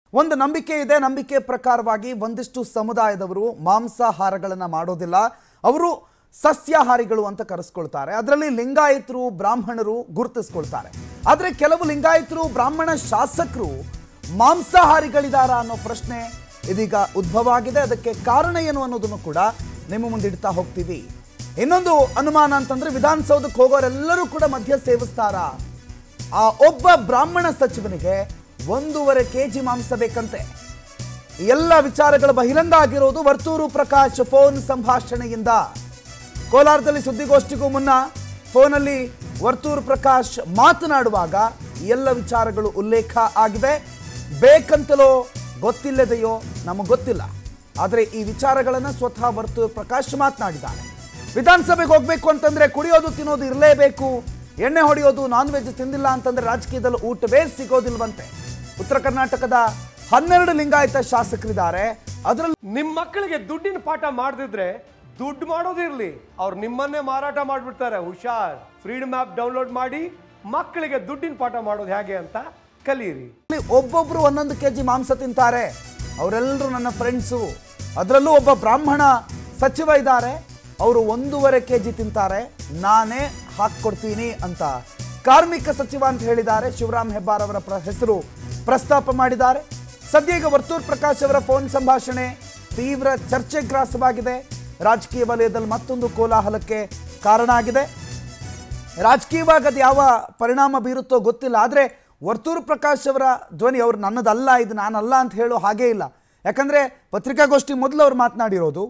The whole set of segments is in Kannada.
ಒಂದು ನಂಬಿಕೆ ಇದೆ ನಂಬಿಕೆ ಪ್ರಕಾರವಾಗಿ ಒಂದಿಷ್ಟು ಸಮುದಾಯದವರು ಮಾಂಸಾಹಾರಗಳನ್ನು ಮಾಡೋದಿಲ್ಲ ಅವರು ಸಸ್ಯಾಹಾರಿಗಳು ಅಂತ ಕರೆಸ್ಕೊಳ್ತಾರೆ ಅದರಲ್ಲಿ ಲಿಂಗಾಯತರು ಬ್ರಾಹ್ಮಣರು ಗುರುತಿಸ್ಕೊಳ್ತಾರೆ ಆದರೆ ಕೆಲವು ಲಿಂಗಾಯತರು ಬ್ರಾಹ್ಮಣ ಶಾಸಕರು ಮಾಂಸಾಹಾರಿಗಳಿದಾರ ಅನ್ನೋ ಪ್ರಶ್ನೆ ಇದೀಗ ಉದ್ಭವ ಆಗಿದೆ ಅದಕ್ಕೆ ಕಾರಣ ಏನು ಅನ್ನೋದನ್ನು ಕೂಡ ನಿಮ್ಮ ಮುಂದಿಡ್ತಾ ಹೋಗ್ತೀವಿ ಇನ್ನೊಂದು ಅನುಮಾನ ಅಂತಂದ್ರೆ ವಿಧಾನಸೌಧಕ್ಕೆ ಹೋಗೋರೆಲ್ಲರೂ ಕೂಡ ಮದ್ಯ ಸೇವಿಸ್ತಾರ ಆ ಒಬ್ಬ ಬ್ರಾಹ್ಮಣ ಸಚಿವನಿಗೆ ಒಂದೂವರೆ ಕೆ ಜಿ ಮಾಂಸ ಬೇಕಂತೆ ಈ ಎಲ್ಲ ವಿಚಾರಗಳು ಬಹಿರಂಗ ಆಗಿರೋದು ವರ್ತೂರು ಪ್ರಕಾಶ್ ಫೋನ್ ಸಂಭಾಷಣೆಯಿಂದ ಕೋಲಾರದಲ್ಲಿ ಸುದ್ದಿಗೋಷ್ಠಿಗೂ ಮುನ್ನ ಫೋನಲ್ಲಿ ವರ್ತೂರು ಪ್ರಕಾಶ್ ಮಾತನಾಡುವಾಗ ಈ ಎಲ್ಲ ವಿಚಾರಗಳು ಉಲ್ಲೇಖ ಆಗಿದೆ ಬೇಕಂತಲೋ ಗೊತ್ತಿಲ್ಲದೆಯೋ ನಮಗೆ ಗೊತ್ತಿಲ್ಲ ಆದರೆ ಈ ವಿಚಾರಗಳನ್ನು ಸ್ವತಃ ವರ್ತೂರು ಪ್ರಕಾಶ್ ಮಾತನಾಡಿದ್ದಾರೆ ವಿಧಾನಸಭೆಗೆ ಹೋಗ್ಬೇಕು ಅಂತಂದ್ರೆ ಕುಡಿಯೋದು ತಿನ್ನೋದು ಇರಲೇಬೇಕು ಎಣ್ಣೆ ಹೊಡೆಯೋದು ನಾನ್ ವೆಜ್ ತಿಂದಿಲ್ಲ ಅಂತಂದ್ರೆ ರಾಜಕೀಯದಲ್ಲಿ ಊಟವೇ ಸಿಗೋದಿಲ್ವಂತೆ ಉತ್ತರ ಕರ್ನಾಟಕದ ಹನ್ನೆರಡು ಲಿಂಗಾಯತ ಶಾಸಕರಿದ್ದಾರೆ ಅದರಲ್ಲಿ ನಿಮ್ ಮಕ್ಕಳಿಗೆ ದುಡ್ಡಿನ ಪಾಠ ಮಾಡದಿದ್ರೆ ದುಡ್ಡು ಮಾಡೋದಿರ್ಲಿ ಅವ್ರು ನಿಮ್ಮನ್ನೇ ಮಾರಾಟ ಮಾಡ್ಬಿಡ್ತಾರೆ ಹುಷಾರ್ ಫ್ರೀಡಮ್ ಆ್ಯಪ್ ಡೌನ್ಲೋಡ್ ಮಾಡಿ ಮಕ್ಕಳಿಗೆ ದುಡ್ಡಿನ ಪಾಠ ಮಾಡೋದು ಹೇಗೆ ಅಂತ ಕಲೀರಿ ಒಬ್ಬೊಬ್ರು ಒಂದೊಂದು ಕೆ ಜಿ ಮಾಂಸ ತಿಂತಾರೆ ಅವರೆಲ್ಲರೂ ನನ್ನ ಫ್ರೆಂಡ್ಸು ಅದರಲ್ಲೂ ಒಬ್ಬ ಬ್ರಾಹ್ಮಣ ಸಚಿವ ಇದ್ದಾರೆ ಅವರು ಒಂದೂವರೆ ಕೆ ಜಿ ತಿಂತಾರೆ ನಾನೇ ಹಾಕ್ಕೊಡ್ತೀನಿ ಅಂತ ಕಾರ್ಮಿಕ ಸಚಿವ ಅಂತ ಹೇಳಿದ್ದಾರೆ ಶಿವರಾಮ್ ಹೆಬ್ಬಾರ್ ಅವರ ಪ್ರ- ಹೆಸರು ಪ್ರಸ್ತಾಪ ಮಾಡಿದ್ದಾರೆ ಸದ್ಯ ಈಗ ವರ್ತೂರ್ ಪ್ರಕಾಶ್ ಅವರ ಫೋನ್ ಸಂಭಾಷಣೆ ತೀವ್ರ ಚರ್ಚೆ ಗ್ರಾಸವಾಗಿದೆ ರಾಜಕೀಯ ವಲಯದಲ್ಲಿ ಮತ್ತೊಂದು ಕೋಲಾಹಲಕ್ಕೆ ಕಾರಣ ಆಗಿದೆ ರಾಜಕೀಯವಾಗಿ ಅದು ಯಾವ ಪರಿಣಾಮ ಬೀರುತ್ತೋ ಗೊತ್ತಿಲ್ಲ ಆದರೆ ವರ್ತೂರು ಪ್ರಕಾಶ್ ಅವರ ಧ್ವನಿ ಅವ್ರು ನನ್ನದಲ್ಲ ಇದು ನಾನಲ್ಲ ಅಂತ ಹೇಳೋ ಹಾಗೇ ಇಲ್ಲ ಯಾಕಂದರೆ ಪತ್ರಿಕಾಗೋಷ್ಠಿ ಮೊದಲು ಅವ್ರು ಮಾತನಾಡಿರೋದು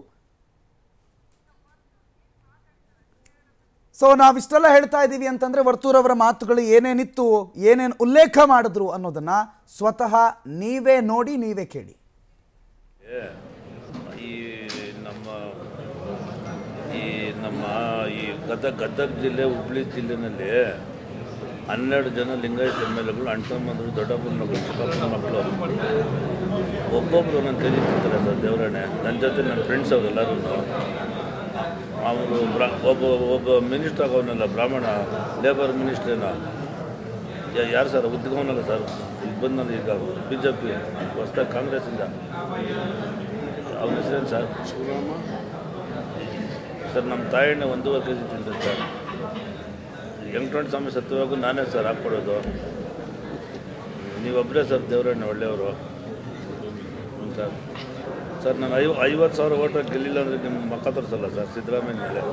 ಸೊ ನಾವಿಷ್ಟೆಲ್ಲ ಹೇಳ್ತಾ ಇದ್ದೀವಿ ಅಂತಂದ್ರೆ ವರ್ತೂರ್ ಅವರ ಮಾತುಗಳು ಏನೇನಿತ್ತು ಏನೇನು ಉಲ್ಲೇಖ ಮಾಡಿದ್ರು ಅನ್ನೋದನ್ನ ಸ್ವತಃ ನೀವೇ ನೋಡಿ ನೀವೇ ಕೇಳಿ ಈ ನಮ್ಮ ಈ ನಮ್ಮ ಈ ಗದಗ ಗದಗ ಜಿಲ್ಲೆ ಹುಬ್ಳಿ ಜಿಲ್ಲೆನಲ್ಲಿ ಹನ್ನೆರಡು ಜನ ಲಿಂಗಾಯತ ಎಮ್ ಎಲ್ ಎಗಳು ಅಣ್ತಮ್ಮಂದರು ದೊಡ್ಡಪ್ಪನ ಮಕ್ಕಳು ಚಿಕ್ಕಪ್ಪನ ಮಕ್ಕಳು ಒಬ್ಬೊಬ್ಬರು ನನ್ನ ಕೈ ತಿಂತಾರೆ ಸರ್ ದೇವರಾಣೆ ನನ್ನ ಜೊತೆ ನನ್ನ ಫ್ರೆಂಡ್ಸ್ ಅವರೆಲ್ಲರೂ ಅವರು ಬ್ರಾ ಒಬ್ಬ ಒಬ್ಬ ಮಿನಿಸ್ಟರ್ ಆಗೋನಲ್ಲ ಬ್ರಾಹ್ಮಣ ಲೇಬರ್ ಮಿನಿಸ್ಟ್ರೇನೋ ಯಾರು ಸರ್ ಉದ್ಗವನಲ್ಲ ಸರ್ ಈಗ ಬಂದಲ್ಲ ಈಗ ಬಿ ಜೆ ಪಿ ಹೊಸ್ದಾಗಿ ಕಾಂಗ್ರೆಸ್ಸಿಂದ ಅವ್ರ ಹೆಸರೇನು ಸರ್ ಸರ್ ನಮ್ಮ ತಾಯಣ್ಣ ಒಂದೂವರೆ ಕೆ ಜಿ ತಿಂತಾರೆ ಸರ್ ವೆಂಕಟರಮಣ ಸ್ವಾಮಿ ಸತ್ಯವಾಗೂ ನಾನೇ ಸರ್ ಹಾಕ್ಕೊಡೋದು ನೀವೊಬ್ಬರೇ ಸರ್ ದೇವರಣ್ಣ ಒಳ್ಳೆಯವರು ಹ್ಞೂ ಸರ್ ಸರ್ ನಾನು ಐವ ಐವತ್ತು ಸಾವಿರ ಓಟ್ ಗೆಲ್ಲಿಲ್ಲ ಅಂದರೆ ನಿಮ್ಮ ಮಕ್ಕ ತೋರಿಸಲ್ಲ ಸರ್ ಸಿದ್ದರಾಮಯ್ಯ ಮೇಲೆ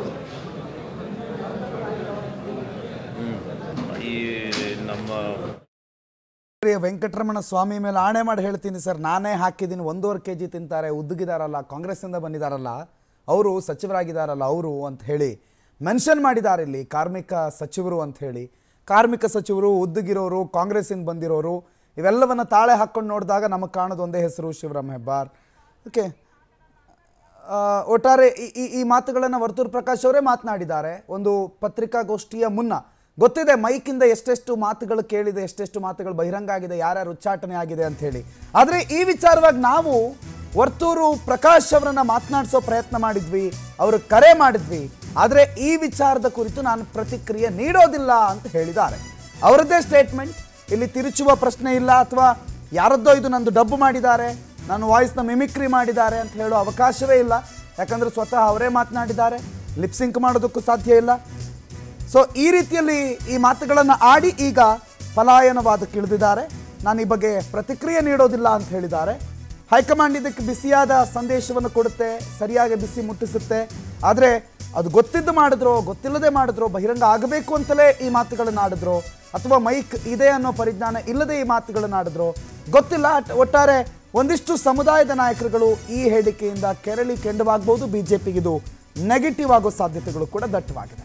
ಹ್ಞೂ ಈ ನಮ್ಮ ವೆಂಕಟರಮಣ ಸ್ವಾಮಿ ಮೇಲೆ ಆಣೆ ಮಾಡಿ ಹೇಳ್ತೀನಿ ಸರ್ ನಾನೇ ಹಾಕಿದ್ದೀನಿ ಒಂದೂವರೆ ಕೆ ಜಿ ತಿಂತಾರೆ ಉದ್ದಗಿದಾರಲ್ಲ ಕಾಂಗ್ರೆಸ್ಸಿಂದ ಬಂದಿದ್ದಾರಲ್ಲ ಅವರು ಸಚಿವರಾಗಿದ್ದಾರಲ್ಲ ಅವರು ಅಂತ ಹೇಳಿ ಮೆನ್ಷನ್ ಮಾಡಿದ್ದಾರೆ ಇಲ್ಲಿ ಕಾರ್ಮಿಕ ಸಚಿವರು ಅಂತ ಹೇಳಿ ಕಾರ್ಮಿಕ ಸಚಿವರು ಉದ್ದಗಿರೋರು ಕಾಂಗ್ರೆಸ್ಸಿಂದ ಬಂದಿರೋರು ಇವೆಲ್ಲವನ್ನ ತಾಳೆ ಹಾಕ್ಕೊಂಡು ನೋಡಿದಾಗ ನಮಗೆ ಕಾಣೋದು ಒಂದೇ ಹೆಸರು ಶಿವರಾಮ್ ಹೆಬ್ಬಾರ್ ಓಕೆ ಆ, ಒಟ್ಟಾರೆ ಈ- ಈ ಈ ಮಾತುಗಳನ್ನು ವರ್ತೂರ್ ಪ್ರಕಾಶ್ ಅವರೇ ಮಾತನಾಡಿದ್ದಾರೆ ಒಂದು ಪತ್ರಿಕಾಗೋಷ್ಠಿಯ ಮುನ್ನ ಗೊತ್ತಿದೆ ಮೈಕಿಂದ ಎಷ್ಟೆಷ್ಟು ಮಾತುಗಳು ಕೇಳಿದೆ ಎಷ್ಟೆಷ್ಟು ಮಾತುಗಳು ಬಹಿರಂಗ ಆಗಿದೆ ಯಾರ್ಯಾರು ಉಚ್ಚಾಟನೆ ಆಗಿದೆ ಅಂತ ಹೇಳಿ ಆದರೆ ಈ ವಿಚಾರವಾಗಿ ನಾವು ವರ್ತೂರು ಪ್ರಕಾಶ್ ಅವರನ್ನ ಮಾತನಾಡಿಸೋ ಪ್ರಯತ್ನ ಮಾಡಿದ್ವಿ ಅವರು ಕರೆ ಮಾಡಿದ್ವಿ ಆದರೆ ಈ ವಿಚಾರದ ಕುರಿತು ನಾನು ಪ್ರತಿಕ್ರಿಯೆ ನೀಡೋದಿಲ್ಲ ಅಂತ ಹೇಳಿದ್ದಾರೆ ಅವರದ್ದೇ ಸ್ಟೇಟ್ಮೆಂಟ್ ಇಲ್ಲಿ ತಿರುಚುವ ಪ್ರಶ್ನೆ ಇಲ್ಲ ಅಥವಾ ಯಾರದ್ದೋ ಇದು ನಂದು ಡಬ್ಬು ಮಾಡಿದ್ದಾರೆ ನಾನು ವಾಯ್ಸ್ನ ಮಿಮಿಕ್ರಿ ಮಾಡಿದ್ದಾರೆ ಅಂತ ಹೇಳೋ ಅವಕಾಶವೇ ಇಲ್ಲ ಯಾಕಂದ್ರೆ ಸ್ವತಃ ಅವರೇ ಮಾತನಾಡಿದ್ದಾರೆ ಲಿಪ್ಸಿಂಕ್ ಮಾಡೋದಕ್ಕೂ ಸಾಧ್ಯ ಇಲ್ಲ ಸೊ ಈ ರೀತಿಯಲ್ಲಿ ಈ ಮಾತುಗಳನ್ನು ಆಡಿ ಈಗ ಪಲಾಯನವಾದಕ್ಕೆ ಇಳಿದಿದ್ದಾರೆ ನಾನು ಈ ಬಗ್ಗೆ ಪ್ರತಿಕ್ರಿಯೆ ನೀಡೋದಿಲ್ಲ ಅಂತ ಹೇಳಿದ್ದಾರೆ ಹೈಕಮಾಂಡ್ ಇದಕ್ಕೆ ಬಿಸಿಯಾದ ಸಂದೇಶವನ್ನು ಕೊಡುತ್ತೆ ಸರಿಯಾಗಿ ಬಿಸಿ ಮುಟ್ಟಿಸುತ್ತೆ ಆದರೆ ಅದು ಗೊತ್ತಿದ್ದು ಮಾಡಿದ್ರೋ ಗೊತ್ತಿಲ್ಲದೆ ಮಾಡಿದ್ರೋ ಬಹಿರಂಗ ಆಗಬೇಕು ಅಂತಲೇ ಈ ಮಾತುಗಳನ್ನು ಆಡಿದ್ರು ಅಥವಾ ಮೈಕ್ ಇದೆ ಅನ್ನೋ ಪರಿಜ್ಞಾನ ಇಲ್ಲದೆ ಈ ಮಾತುಗಳನ್ನು ಆಡಿದ್ರು ಗೊತ್ತಿಲ್ಲ ಅಟ್- ಒಟ್ಟಾರೆ ಒಂದಿಷ್ಟು ಸಮುದಾಯದ ನಾಯಕರುಗಳು ಈ ಹೇಳಿಕೆಯಿಂದ ಕೆರಳಿ ಕೆಂಡವಾಗಬಹುದು ಬಿಜೆಪಿಗೆ ಇದು ನೆಗೆಟಿವ್ ಆಗೋ ಸಾಧ್ಯತೆಗಳು ಕೂಡ ದಟ್ಟವಾಗಿದೆ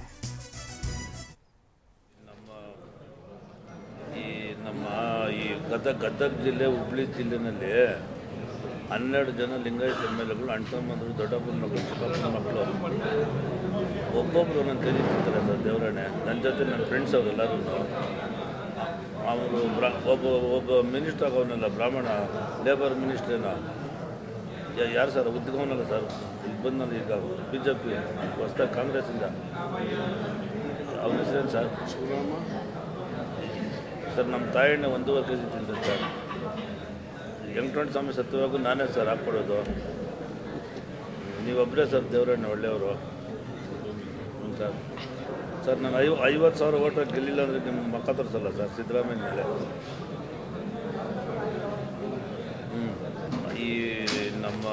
ಈ ನಮ್ಮ ಈ ಗದಗ ಗದಗ ಜಿಲ್ಲೆ ಹುಬ್ಳಿ ಜಿಲ್ಲೆನಲ್ಲಿ ಹನ್ನೆರಡು ಜನ ಲಿಂಗಾಯತ ಎಮ್ ಎಲ್ ಎಗಳು ಅಣ್ತಮ್ಮಂದರು ದೊಡ್ಡಪ್ಪನ ಮಕ್ಕಳು ಚಿಕ್ಕಪ್ಪನ ಮಕ್ಕಳು ಒಬ್ಬೊಬ್ಬರು ನನ್ನ ಕೈ ತಿಂತಾರೆ ಸರ್ ದೇವರಾಣೆ ನನ್ನ ಜೊತೆ ನನ್ನ ಫ್ರೆಂಡ್ಸ್ ಅವರೆಲ್ಲರೂ ಅವರು ಬ್ರಾ ಒಬ್ಬ ಒಬ್ಬ ಮಿನಿಸ್ಟರ್ ಆಗೋನಲ್ಲ ಬ್ರಾಹ್ಮಣ ಲೇಬರ್ ಮಿನಿಸ್ಟ್ರೇನೋ ಯಾರು ಸರ್ ಉದ್ಗವನಲ್ಲ ಸರ್ ಈಗ ಬಂದಲ್ಲ ಈಗ ಬಿ ಜೆ ಪಿ ಹೊಸ್ದಾಗಿ ಕಾಂಗ್ರೆಸ್ಸಿಂದ ಅವ್ರ ಹೆಸರೇನು ಸರ್ ಸರ್ ನಮ್ಮ ತಾಯಣ್ಣ ಒಂದೂವರೆ ಕೆ ಜಿ ತಿಂತಾರೆ ಸರ್ ವೆಂಕಟರಮಣ ಸ್ವಾಮಿ ಸತ್ಯವಾಗೂ ನಾನೇ ಸರ್ ಹಾಕ್ಕೊಡೋದು ನೀವೊಬ್ಬರೇ ಸರ್ ದೇವರಣ್ಣ ಒಳ್ಳೆಯವರು ಹ್ಞೂ ಸರ್ ಸರ್ ನಾನು ಐವ ಐವತ್ತು ಸಾವಿರ ಓಟ್ ಗೆಲ್ಲಿಲ್ಲ ಅಂದರೆ ನಿಮ್ಗೆ ಮಕ್ಕ ತೋರಿಸಲ್ಲ ಸರ್ ಸಿದ್ದರಾಮಯ್ಯ ಮೇಲೆ ಹ್ಞೂ ಈ ನಮ್ಮ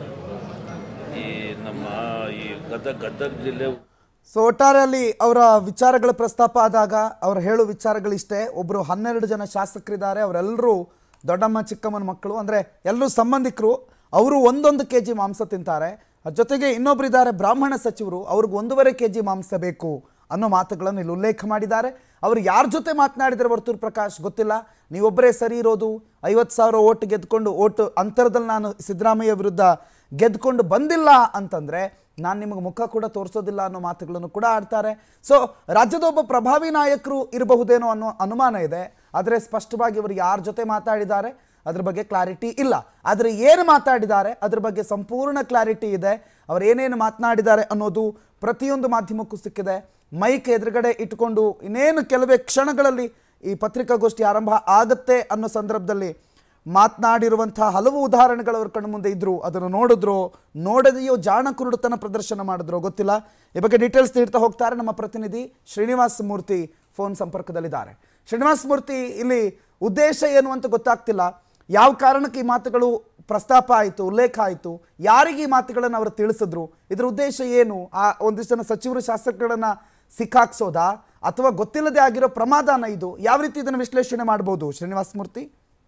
ಈ ನಮ್ಮ ಈ ಗದಗ ಗದಗ ಜಿಲ್ಲೆ ಸೊ ಒಟ್ಟಾರೆಯಲ್ಲಿ ಅವರ ವಿಚಾರಗಳ ಪ್ರಸ್ತಾಪ ಆದಾಗ ಅವ್ರು ಹೇಳೋ ವಿಚಾರಗಳಿಷ್ಟೇ ಒಬ್ಬರು ಹನ್ನೆರಡು ಜನ ಶಾಸಕರಿದ್ದಾರೆ ಅವರೆಲ್ಲರೂ ದೊಡ್ಡಮ್ಮ ಚಿಕ್ಕಮ್ಮನ ಮಕ್ಕಳು ಅಂದರೆ ಎಲ್ಲರೂ ಸಂಬಂಧಿಕರು ಅವರು ಒಂದೊಂದು ಕೆ ಜಿ ಮಾಂಸ ತಿಂತಾರೆ ಅದ್ ಜೊತೆಗೆ ಇನ್ನೊಬ್ಬರಿದ್ದಾರೆ ಬ್ರಾಹ್ಮಣ ಸಚಿವರು ಅವ್ರಿಗೆ ಒಂದೂವರೆ ಕೆ ಜಿ ಮಾಂಸ ಬೇಕು ಅನ್ನೋ ಮಾತುಗಳನ್ನು ಇಲ್ಲಿ ಉಲ್ಲೇಖ ಮಾಡಿದ್ದಾರೆ ಅವರು ಯಾರ ಜೊತೆ ಮಾತನಾಡಿದರೆ ವರ್ತೂರ್ ಪ್ರಕಾಶ್ ಗೊತ್ತಿಲ್ಲ ನೀವೊಬ್ಬರೇ ಸರಿ ಇರೋದು ಐವತ್ತು ಸಾವಿರ ಓಟ್ ಗೆದ್ಕೊಂಡು ಓಟ್ ಅಂತರದಲ್ಲಿ ನಾನು ಸಿದ್ದರಾಮಯ್ಯ ವಿರುದ್ಧ ಗೆದ್ಕೊಂಡು ಬಂದಿಲ್ಲ ಅಂತಂದರೆ ನಾನು ನಿಮಗೆ ಮುಖ ಕೂಡ ತೋರಿಸೋದಿಲ್ಲ ಅನ್ನೋ ಮಾತುಗಳನ್ನು ಕೂಡ ಆಡ್ತಾರೆ ಸೊ ರಾಜ್ಯದ ಒಬ್ಬ ಪ್ರಭಾವಿ ನಾಯಕರು ಇರಬಹುದೇನೋ ಅನ್ನೋ ಅನುಮಾನ ಇದೆ ಆದರೆ ಸ್ಪಷ್ಟವಾಗಿ ಇವರು ಯಾರ ಜೊತೆ ಮಾತಾಡಿದ್ದಾರೆ ಅದ್ರ ಬಗ್ಗೆ ಕ್ಲಾರಿಟಿ ಇಲ್ಲ ಆದರೆ ಏನು ಮಾತಾಡಿದ್ದಾರೆ ಅದ್ರ ಬಗ್ಗೆ ಸಂಪೂರ್ಣ ಕ್ಲಾರಿಟಿ ಇದೆ ಅವ್ರು ಏನೇನು ಮಾತನಾಡಿದ್ದಾರೆ ಅನ್ನೋದು ಪ್ರತಿಯೊಂದು ಮಾಧ್ಯಮಕ್ಕೂ ಸಿಕ್ಕಿದೆ ಮೈಕ್ ಎದುರುಗಡೆ ಇಟ್ಕೊಂಡು ಇನ್ನೇನು ಕೆಲವೇ ಕ್ಷಣಗಳಲ್ಲಿ ಈ ಪತ್ರಿಕಾಗೋಷ್ಠಿ ಆರಂಭ ಆಗುತ್ತೆ ಅನ್ನೋ ಸಂದರ್ಭದಲ್ಲಿ ಮಾತನಾಡಿರುವಂತಹ ಹಲವು ಉದಾಹರಣೆಗಳು ಅವ್ರ ಕಣ್ಣು ಮುಂದೆ ಇದ್ರು ಅದನ್ನು ನೋಡಿದ್ರು ನೋಡದೆಯೋ ಜಾಣ ಕುರುಡುತನ ಪ್ರದರ್ಶನ ಮಾಡಿದ್ರು ಗೊತ್ತಿಲ್ಲ ಈ ಬಗ್ಗೆ ಡೀಟೇಲ್ಸ್ ನೀಡ್ತಾ ಹೋಗ್ತಾರೆ ನಮ್ಮ ಪ್ರತಿನಿಧಿ ಶ್ರೀನಿವಾಸ್ ಮೂರ್ತಿ ಫೋನ್ ಸಂಪರ್ಕದಲ್ಲಿದ್ದಾರೆ ಶ್ರೀನಿವಾಸ್ ಮೂರ್ತಿ ಇಲ್ಲಿ ಉದ್ದೇಶ ಏನು ಅಂತ ಗೊತ್ತಾಗ್ತಿಲ್ಲ ಯಾವ ಕಾರಣಕ್ಕೆ ಈ ಮಾತುಗಳು ಪ್ರಸ್ತಾಪ ಆಯಿತು ಉಲ್ಲೇಖ ಆಯಿತು ಯಾರಿಗೆ ಈ ಮಾತುಗಳನ್ನು ಅವರು ತಿಳಿಸಿದ್ರು ಇದ್ರ ಉದ್ದೇಶ ಏನು ಆ ಒಂದಿಷ್ಟು ಜನ ಸಚಿವರು ಶಾಸಕಗಳನ್ನ ಸಿಕ್ಕಾಕ್ಸೋದಾ ಅಥವಾ ಗೊತ್ತಿಲ್ಲದೆ ಆಗಿರೋ ಪ್ರಮಾದನ ಇದು ಯಾವ ರೀತಿ ಇದನ್ನು ವಿಶ್ಲೇಷಣೆ ಮಾಡ್ಬೋದು ಶ್ರೀನಿವಾಸ್ ಮೂರ್ತಿ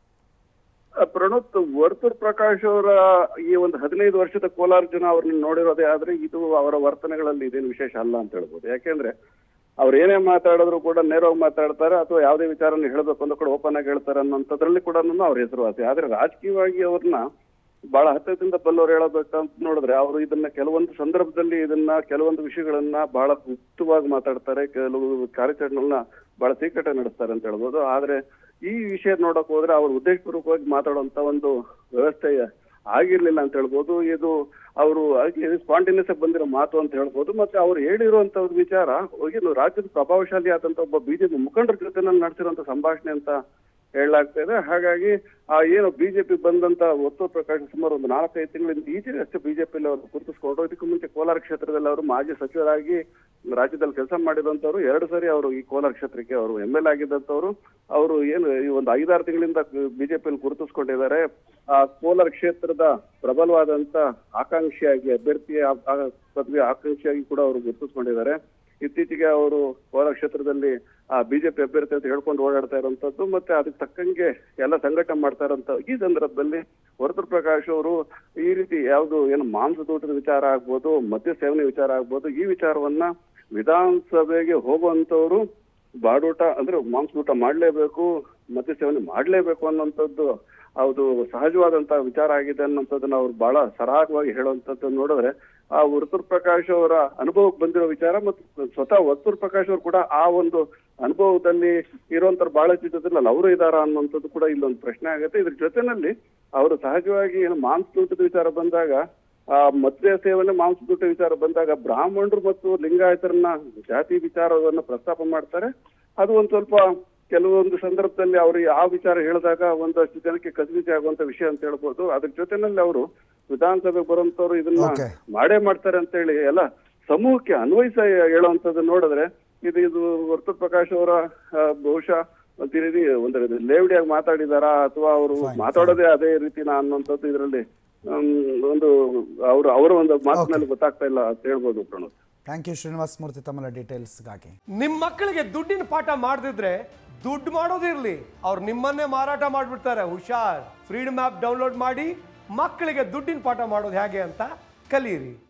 ಪ್ರಣೋತ್ ವರ್ತೂರ್ ಪ್ರಕಾಶ್ ಅವರ ಈ ಒಂದು ಹದಿನೈದು ವರ್ಷದ ಕೋಲಾರ ಜನ ಅವ್ರನ್ನ ನೋಡಿರೋದೇ ಆದ್ರೆ ಇದು ಅವರ ವರ್ತನೆಗಳಲ್ಲಿ ಇದೇನು ವಿಶೇಷ ಅಲ್ಲ ಅಂತ ಹೇಳ್ಬೋದು ಯಾಕೆಂದ್ರೆ ಅವ್ರು ಏನೇ ಮಾತಾಡಿದ್ರು ಕೂಡ ನೇರವಾಗಿ ಮಾತಾಡ್ತಾರೆ ಅಥವಾ ಯಾವುದೇ ವಿಚಾರನ ಹೇಳಬೇಕು ಅಂತ ಕೂಡ ಓಪನ್ ಆಗಿ ಹೇಳ್ತಾರೆ ಅನ್ನೋಂಥದ್ರಲ್ಲಿ ಕೂಡ ಅವ್ರ ಹೆಸರುವಾಸಿ ಆದ್ರೆ ರಾಜಕೀಯವಾಗಿ ಅವ್ರನ್ನ ಬಹಳ ಹತ್ತಿರದಿಂದ ಬಲ್ಲವ್ರು ಹೇಳಬೇಕಂತ ನೋಡಿದ್ರೆ ಅವರು ಇದನ್ನ ಕೆಲವೊಂದು ಸಂದರ್ಭದಲ್ಲಿ ಇದನ್ನ ಕೆಲವೊಂದು ವಿಷಯಗಳನ್ನ ಬಹಳ ಗುಪ್ತವಾಗಿ ಮಾತಾಡ್ತಾರೆ ಕೆಲವು ಕಾರ್ಯಾಚರಣೆಗಳನ್ನ ಬಹಳ ಸೀಕ್ರೆಟ್ ನಡೆಸ್ತಾರೆ ಅಂತ ಹೇಳ್ಬೋದು ಆದ್ರೆ ಈ ವಿಷಯ ನೋಡಕ್ ಹೋದ್ರೆ ಅವ್ರು ಉದ್ದೇಶಪೂರ್ವಕವಾಗಿ ಮಾತಾಡುವಂತ ಒಂದು ವ್ಯವಸ್ಥೆ ಆಗಿರ್ಲಿಲ್ಲ ಅಂತ ಹೇಳ್ಬೋದು ಇದು ಅವರು ಸ್ಪಾಂಟೇನಿಯಸ್ ಆಗಿ ಬಂದಿರೋ ಮಾತು ಅಂತ ಹೇಳ್ಬೋದು ಮತ್ತೆ ಅವ್ರು ಹೇಳಿರುವಂತ ಒಂದು ವಿಚಾರ ಏನು ರಾಜ್ಯದ ಪ್ರಭಾವಶಾಲಿ ಆದಂತ ಒಬ್ಬ ಬಿಜೆಪಿ ಮುಖಂಡರ ಜೊತೆನಲ್ಲಿ ನಡೆಸಿರುವಂತ ಸಂಭಾಷಣೆ ಅಂತ ಹೇಳಲಾಗ್ತಾ ಇದೆ ಹಾಗಾಗಿ ಆ ಏನು ಬಿಜೆಪಿ ಬಂದಂತ ಒತ್ತೂರು ಪ್ರಕಾಶ್ ಸುಮಾರು ಒಂದು ನಾಲ್ಕೈದು ತಿಂಗಳಿಂದ ಈಚೆ ಅಷ್ಟೇ ಬಿಜೆಪಿಯಲ್ಲಿ ಅವರು ಗುರುತಿಸ್ಕೊಂಡ್ರು ಇದಕ್ಕೂ ಮುಂಚೆ ಕೋಲಾರ ಕ್ಷೇತ್ರದಲ್ಲಿ ಅವರು ಮಾಜಿ ಸಚಿವರಾಗಿ ರಾಜ್ಯದಲ್ಲಿ ಕೆಲಸ ಮಾಡಿದಂತವ್ರು ಎರಡು ಸರಿ ಅವರು ಈ ಕೋಲಾರ ಕ್ಷೇತ್ರಕ್ಕೆ ಅವರು ಎಂ ಎಲ್ ಆಗಿದ್ದಂತವ್ರು ಅವರು ಏನು ಈ ಒಂದು ಐದಾರು ತಿಂಗಳಿಂದ ಬಿಜೆಪಿಯಲ್ಲಿ ಗುರುತಿಸ್ಕೊಂಡಿದ್ದಾರೆ ಆ ಕೋಲಾರ ಕ್ಷೇತ್ರದ ಪ್ರಬಲವಾದಂತ ಆಕಾಂಕ್ಷಿಯಾಗಿ ಅಭ್ಯರ್ಥಿಯ ಆ- ಆ ಪದವಿ ಆಕಾಂಕ್ಷಿಯಾಗಿ ಕೂಡ ಅವರು ಗುರುತಿಸ್ಕೊಂಡಿದ್ದಾರೆ ಇತ್ತೀಚೆಗೆ ಅವರು ಕೋಲಾರ ಕ್ಷೇತ್ರದಲ್ಲಿ ಆ ಬಿಜೆಪಿ ಅಭ್ಯರ್ಥಿ ಅಂತ ಹೇಳ್ಕೊಂಡು ಓಡಾಡ್ತಾ ಇರುವಂತದ್ದು ಮತ್ತೆ ಅದಕ್ಕೆ ತಕ್ಕಂಗೆ ಎಲ್ಲ ಸಂಘಟನೆ ಮಾಡ್ತಾ ಇರೋಂತ ಈ ಸಂದರ್ಭದಲ್ಲಿ ವರ್ತೂರ್ ಪ್ರಕಾಶ್ ಅವರು ಈ ರೀತಿ ಯಾವುದು ಏನು ಮಾಂಸದೂಟದ ವಿಚಾರ ಆಗ್ಬೋದು ಮದ್ಯ ಸೇವನೆ ವಿಚಾರ ಆಗ್ಬೋದು ಈ ವಿಚಾರವನ್ನ ವಿಧಾನಸಭೆಗೆ ಹೋಗುವಂತವ್ರು ಬಾಡೂಟ ಅಂದ್ರೆ ಮಾಂಸದೂಟ ಮಾಡ್ಲೇಬೇಕು ಮದ್ಯ ಸೇವನೆ ಮಾಡ್ಲೇಬೇಕು ಅನ್ನೋಂಥದ್ದು ಅದು ಸಹಜವಾದಂತ ವಿಚಾರ ಆಗಿದೆ ಅನ್ನೋಂಥದ್ದನ್ನ ಅವ್ರು ಬಹಳ ಸರಾಗವಾಗಿ ಹೇಳುವಂತದ್ದು ನೋಡಿದ್ರೆ ಆ ವರ್ತೂರ್ ಪ್ರಕಾಶ್ ಅವರ ಅನುಭವಕ್ಕೆ ಬಂದಿರೋ ವಿಚಾರ ಮತ್ತು ಸ್ವತಃ ವರ್ತೂರ್ ಪ್ರಕಾಶ್ ಅವರು ಕೂಡ ಆ ಒಂದು ಅನುಭವದಲ್ಲಿ ಇರುವಂತವ್ರು ಬಹಳ ಜೊತೆನಲ್ಲಿ ಅವರು ಇದಾರ ಅನ್ನುವಂಥದ್ದು ಕೂಡ ಇಲ್ಲೊಂದು ಪ್ರಶ್ನೆ ಆಗುತ್ತೆ ಇದ್ರ ಜೊತೆನಲ್ಲಿ ಅವರು ಸಹಜವಾಗಿ ಏನು ಮಾಂಸದೂಟದ ವಿಚಾರ ಬಂದಾಗ ಆ ಮದ್ಯ ಸೇವನೆ ಮಾಂಸದೂಟ ವಿಚಾರ ಬಂದಾಗ ಬ್ರಾಹ್ಮಣರು ಮತ್ತು ಲಿಂಗಾಯತರನ್ನ ಜಾತಿ ವಿಚಾರವನ್ನ ಪ್ರಸ್ತಾಪ ಮಾಡ್ತಾರೆ ಅದು ಒಂದ್ ಸ್ವಲ್ಪ ಕೆಲವೊಂದು ಸಂದರ್ಭದಲ್ಲಿ ಅವರು ಆ ವಿಚಾರ ಹೇಳಿದಾಗ ಒಂದಷ್ಟು ಜನಕ್ಕೆ ಕಸಿವಿಸಿ ಆಗುವಂತ ವಿಷಯ ಅಂತ ಹೇಳ್ಬೋದು ಅದ್ರ ಜೊತೆನಲ್ಲಿ ಅವರು ವಿಧಾನಸಭೆಗೆ ಬರುವಂತವ್ರು ಇದನ್ನ Okay. ಮಾಡೇ ಮಾಡ್ತಾರೆ ಅಂತ ಹೇಳಿ ಎಲ್ಲ ಸಮೂಹಕ್ಕೆ ಅನ್ವಯಿಸ ಹೇಳುವಂತದ್ದು ನೋಡಿದ್ರೆ ಇದು ಇದು ವರ್ತೂರ್ ಪ್ರಕಾಶ್ ಅವರ ಆ, ಬಹುಶಃ ಒಂದ್ ಈ ರೀತಿ ಒಂದು ಲೇವಡಿಯಾಗಿ ಮಾತಾಡಿದಾರಾ ಅಥವಾ ಅವರು ಮಾತಾಡೋದೇ ಅದೇ ರೀತಿನ ಅನ್ನುವಂಥದ್ದು ಇದರಲ್ಲಿ ಒಂದು ಅವರು ಅವರ ಒಂದು ಮಾತಿನಲ್ಲಿ ಗೊತ್ತಾಗ್ತಾ ಇಲ್ಲ ಅಂತ ಹೇಳ್ಬೋದು ಪ್ರಣೋದ್ ಥ್ಯಾಂಕ್ ಯು ಶ್ರೀನಿವಾಸ್ ಮೂರ್ತಿ ತಮ್ಮ ಡೀಟೇಲ್ಸ್ಗಾಗಿ ನಿಮ್ಮ ಮಕ್ಕಳಿಗೆ ದುಡ್ಡಿನ ಪಾಠ ಮಾಡದಿದ್ರೆ ದುಡ್ಡು ಮಾಡೋದಿರ್ಲಿ ಅವ್ರು ನಿಮ್ಮನ್ನೇ ಮಾರಾಟ ಮಾಡಿಬಿಡ್ತಾರೆ ಹುಷಾರ್ ಫ್ರೀಡಮ್ ಆ್ಯಪ್ ಡೌನ್ಲೋಡ್ ಮಾಡಿ ಮಕ್ಕಳಿಗೆ ದುಡ್ಡಿನ ಪಾಠ ಮಾಡೋದು ಹೇಗೆ ಅಂತ ಕಲಿಯಿರಿ